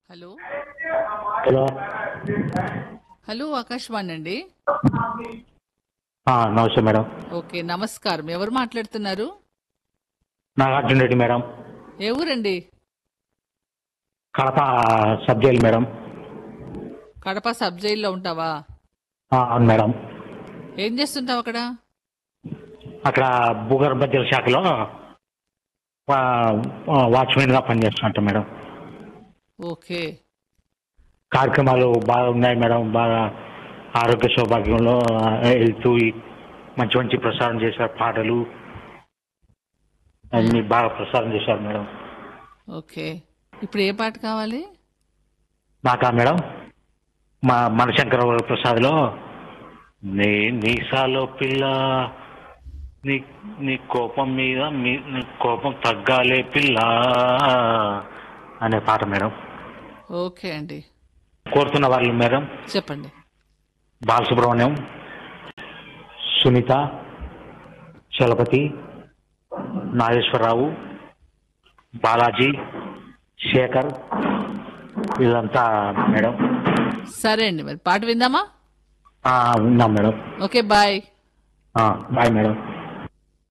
hello hello hello Akashvani అండి ఆ, నమస్తే మేడం ఓకే నమస్కారం ఎవరు మాట్లాడుతున్నారు నాగార్జున రెడ్డి మేడం ఏ ఊరండి Kadapa sub jail madam Kadapa sub జైల్లో ఉంటావా ఆ, అవును మేడం ఏం చేస్తుంటావు అక్కడ అక్కడ భూగర్భ జల శాఖలో వాచ్మెన్గా పనిచేస్తుంటా మేడం ఓకే కార్యక్రమాలు బాగా ఉన్నాయి మేడం బాగా ఆరోగ్య సౌభాగ్యంలో వెళ్తూ మంచి మంచి ప్రసారం చేశారు పాటలు అన్ని బాగా ప్రసారం చేశారు మేడం ఓకే ఇప్పుడు ఏ పాట కావాలి నాకా మేడం మా మనశంకర ప్రసాద్లో నీ నీసాలో పిల్ల నీ నీ కోపం మీద మీ నీ కోపం తగ్గాలే పిల్ల అనే పాట మేడం ఓకే అండి కోరుతున్న వాళ్ళు మేడం చెప్పండి బాలసుబ్రహ్మణ్యం సునీత చలపతి నాగేశ్వరరావు బాలాజీ శేఖర్ వీళ్ళంతా మేడం సరే అండి మరి పాట విందామా ఆ, ఉన్నాం మేడం ఓకే బాయ్ ఆ, బాయ్ మేడం